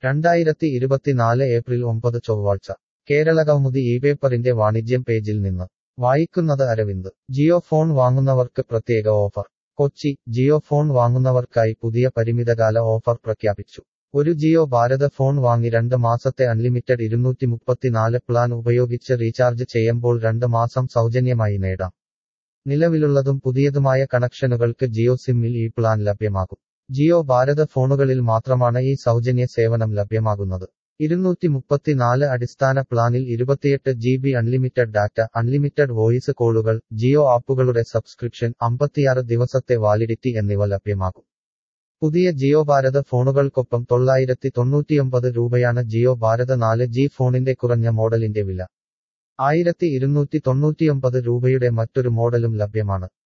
രണ്ടായിരത്തി ഇരുപത്തിനാല് ഏപ്രിൽ ഒമ്പത് ചൊവ്വാഴ്ച കേരളകൗമുദി ഈ പേപ്പറിന്റെ വാണിജ്യം പേജിൽ നിന്ന് വായിക്കുന്നത് അരവിന്ദ് ജിയോ ഫോൺ വാങ്ങുന്നവർക്ക് പ്രത്യേക ഓഫർ കൊച്ചി ജിയോ ഫോൺ വാങ്ങുന്നവർക്കായി പുതിയ പരിമിതകാല ഓഫർ പ്രഖ്യാപിച്ചു ഒരു ജിയോ ഭാരത ഫോൺ വാങ്ങി രണ്ട് മാസത്തെ അൺലിമിറ്റഡ് ഇരുന്നൂറ്റി മുപ്പത്തിനാല് പ്ലാൻ ഉപയോഗിച്ച് റീചാർജ് ചെയ്യുമ്പോൾ രണ്ട് മാസം സൗജന്യമായി നേടാം നിലവിലുള്ളതും പുതിയതുമായ കണക്ഷനുകൾക്ക് ജിയോ സിമ്മിൽ ഈ പ്ലാൻ ലഭ്യമാകും ജിയോ ഭാരത ഫോണുകളിൽ മാത്രമാണ് ഈ സൗജന്യ സേവനം ലഭ്യമാകുന്നത് ഇരുന്നൂറ്റി മുപ്പത്തിനാല് അടിസ്ഥാന പ്ലാനിൽ ഇരുപത്തിയെട്ട് G B unlimited data unlimited voice കോളുകൾ ജിയോ ആപ്പുകളുടെ സബ്സ്ക്രിപ്ഷൻ അമ്പത്തിയാറ് ദിവസത്തെ വാലിഡിറ്റി എന്നിവ ലഭ്യമാകും പുതിയ ജിയോ ഭാരത ഫോണുകൾക്കൊപ്പം തൊള്ളായിരത്തി തൊണ്ണൂറ്റിയൊമ്പത് രൂപയാണ് ജിയോ ഭാരത നാല് ജി ഫോണിന്റെ കുറഞ്ഞ മോഡലിന്റെ വില ആയിരത്തി ഇരുന്നൂറ്റി തൊണ്ണൂറ്റിയൊമ്പത് രൂപയുടെ മറ്റൊരു മോഡലും ലഭ്യമാണ്